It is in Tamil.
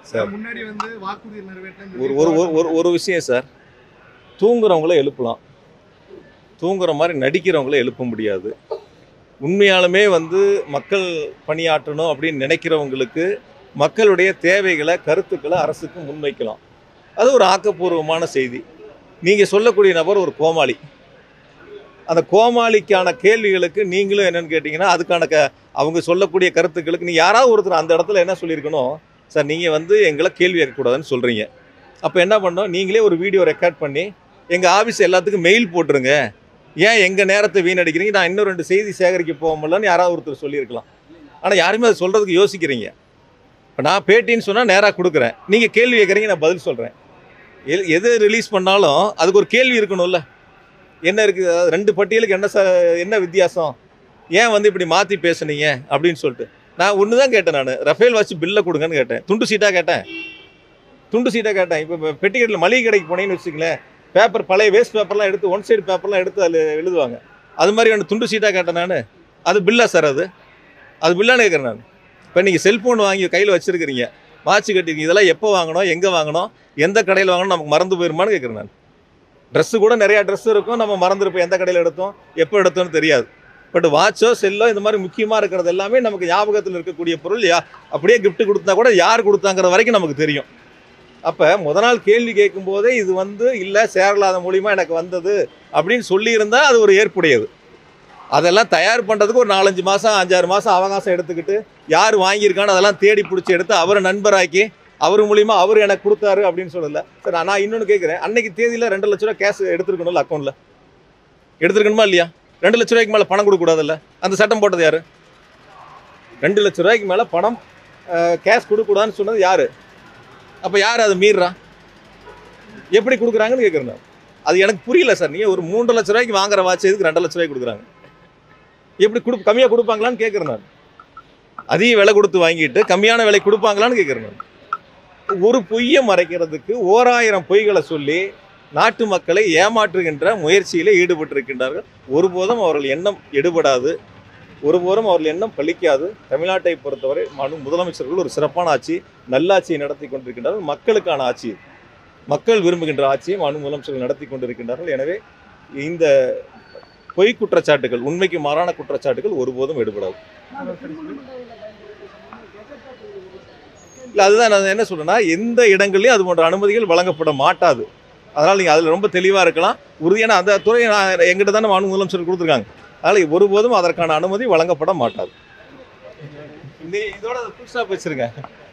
சார். முன்னாடி வந்து வாக்குறுதி நிறைவேற்ற ஒரு ஒரு ஒரு- ஒரு ஒரு விஷயம் சார் தூங்குறவங்கள எழுப்பலாம் தூங்குற மாதிரி நடிக்கிறவங்கள எழுப்ப முடியாது உண்மையாலுமே வந்து மக்கள் பணியாற்றணும் அப்படின்னு நினைக்கிறவங்களுக்கு மக்களுடைய தேவைகளை கருத்துக்களை அரசுக்கு முன்வைக்கலாம் அது ஒரு ஆக்கப்பூர்வமான செய்தி நீங்கள் சொல்லக்கூடிய நபர் ஒரு கோமாளி அந்த கோமாளிக்கான கேள்விகளுக்கு நீங்களும் என்னன்னு கேட்டிங்கன்னா அதுக்கான க அவங்க சொல்லக்கூடிய கருத்துக்களுக்கு நீ யாராவது ஒருத்தர் அந்த இடத்துல என்ன சொல்லியிருக்கணும் சார் நீங்கள் வந்து எங்களை கேள்வி கேட்கக்கூடாதுன்னு சொல்கிறீங்க அப்போ என்ன பண்ணோம் நீங்களே ஒரு வீடியோ ரெக்கார்ட் பண்ணி எங்கள் ஆஃபீஸ் எல்லாத்துக்கும் மெயில் போட்டுருங்க ஏன் எங்கள் நேரத்தை வீணடிக்கிறீங்க நான் இன்னும் ரெண்டு செய்தி சேகரிக்க போகமுல்லன்னு யாராவது ஒருத்தர் சொல்லியிருக்கலாம் ஆனால் யாருமே அதை சொல்கிறதுக்கு யோசிக்கிறீங்க இப்போ நான் பேட்டின்னு சொன்னால் நேராக கொடுக்குறேன் நீங்கள் கேள்வி கேட்குறீங்க நான் பதில் சொல்கிறேன் எது எது ரிலீஸ் பண்ணாலும் அதுக்கு ஒரு கேள்வி இருக்கணும்ல என்ன இருக்குது அதாவது ரெண்டு பட்டியலுக்கு என்ன ச என்ன வித்தியாசம் ஏன் வந்து இப்படி மாற்றி பேசுனீங்க அப்படின்னு சொல்லிட்டு நான் ஒன்று தான் கேட்டேன் நான் ரஃபேல் வச்சு பில்லை கொடுங்கன்னு கேட்டேன் துண்டு சீட்டாக கேட்டேன் துண்டு சீட்டாக கேட்டேன் இப்போ பெட்டிக்கட்டில் மளிகை கடைக்கு போனீங்கன்னு வச்சுங்களேன் பேப்பர் பழைய வேஸ்ட் பேப்பர்லாம் எடுத்து ஒன் சைடு பேப்பர்லாம் எடுத்து அதில் எழுதுவாங்க அது மாதிரி ஒன்று துண்டு சீட்டாக கேட்டேன் நான் அது பில்லா சார் அது அது பில்லான்னு கேட்குறேன் நான் இப்போ நீங்கள் செல்ஃபோன் வாங்கி கையில் வச்சுருக்கிறீங்க வாட்ச் கட்டிருக்கீங்க இதெல்லாம் எப்போ வாங்கணும் எங்கே வாங்கணும் எந்த கடையில் வாங்கணும் நமக்கு மறந்து போயிருமான்னு கேட்குறேன் நான் ட்ரெஸ்ஸு கூட நிறையா ட்ரெஸ் இருக்கும் நம்ம மறந்துருப்போம் எந்த கடையில் எடுத்தோம் எப்போ எடுத்தோம்னு தெரியாது பட் வாட்சோ செல்லோ இந்த மாதிரி முக்கியமாக இருக்கிறது எல்லாமே நமக்கு ஞாபகத்தில் இருக்கக்கூடிய பொருள் யா அப்படியே gift கொடுத்தா கூட யார் கொடுத்தாங்கிற வரைக்கும் நமக்கு தெரியும் அப்போ முத நாள் கேள்வி கேட்கும் போதே இது வந்து இல்லை சேரலாத மூலியமாக எனக்கு வந்தது அப்படின்னு சொல்லியிருந்தா அது ஒரு ஏற்புடையது அதெல்லாம் தயார் பண்ணுறதுக்கு ஒரு நாலஞ்சு மாதம் அஞ்சாறு மாதம் அவகாசம் எடுத்துக்கிட்டு யார் வாங்கியிருக்கான்னு அதெல்லாம் தேடி பிடிச்சி எடுத்து அவரை நண்பராக்கி அவர் மூலியமா அவர் எனக்கு கொடுத்தாரு அப்படின்னு சொல்லல சார் நான் இன்னொன்று கேட்குறேன் அன்னைக்கு தேதியில் ரெண்டு லட்ச ரூபா கேஷ் எடுத்துருக்கணும்ல அக்கௌண்ட்டில் எடுத்துருக்கணுமா இல்லையா ரெண்டு லட்ச ரூபாய்க்கு மேலே பணம் கொடுக்கக்கூடாதுல்ல அந்த சட்டம் போட்டது யாரு ரெண்டு லட்ச ரூபாய்க்கு மேலே பணம் கேஷ் கொடுக்கக்கூடாதுன்னு சொன்னது யாரு அப்போ யார் அதை மீறுறா எப்படி கொடுக்குறாங்கன்னு கேட்குறேன் நான். அது எனக்கு புரியல சார் நீங்கள் ஒரு மூன்று லட்ச ரூபாய்க்கு வாங்குற வாட்ச் எதுக்கு ரெண்டு லட்ச ரூபாய்க்கு கொடுக்குறாங்க எப்படி கொடு கம்மியாக கொடுப்பாங்களான்னு கேட்குறேன் நான் அதிக விலை கொடுத்து வாங்கிட்டு கம்மியான விலை கொடுப்பாங்களான்னு கேட்குறேன் நான் ஒரு பொய்யை மறைக்கிறதுக்கு ஓராயிரம் பொய்களை சொல்லி நாட்டு மக்களை ஏமாற்றுகின்ற முயற்சியிலே ஈடுபட்டிருக்கின்றார்கள் ஒருபோதும் அவர்கள் எண்ணம் எடுபடாது ஒருபோதும் அவர்கள் எண்ணம் பலிக்காது தமிழ்நாட்டை பொறுத்தவரை மனு முதலமைச்சர்கள் ஒரு சிறப்பான ஆட்சி நல்லாட்சியை நடத்தி கொண்டிருக்கின்றார்கள் மக்களுக்கான ஆட்சி இது. மக்கள் விரும்புகின்ற ஆட்சியை மனு முதலமைச்சர்கள் நடத்தி கொண்டிருக்கின்றார்கள் எனவே இந்த பொய் குற்றச்சாட்டுகள் உண்மைக்கு மாறான குற்றச்சாட்டுகள் ஒருபோதும் எடுபடாது இல்லை அதுதான் நான் என்ன சொல்றேன்னா எந்த இடங்கள்லையும் அது போன்ற அனுமதிகள் வழங்கப்பட மாட்டாது அதனால் நீங்கள் அதில் ரொம்ப தெளிவாக இருக்கலாம் உறுதியான அந்த துறையை நான் எங்கிட்ட தானே மாநில முதலமைச்சர் கொடுத்துருக்காங்க அதனால் ஒருபோதும் அதற்கான அனுமதி வழங்கப்பட மாட்டாது இந்த இதோட புதுசாக வச்சிருங்க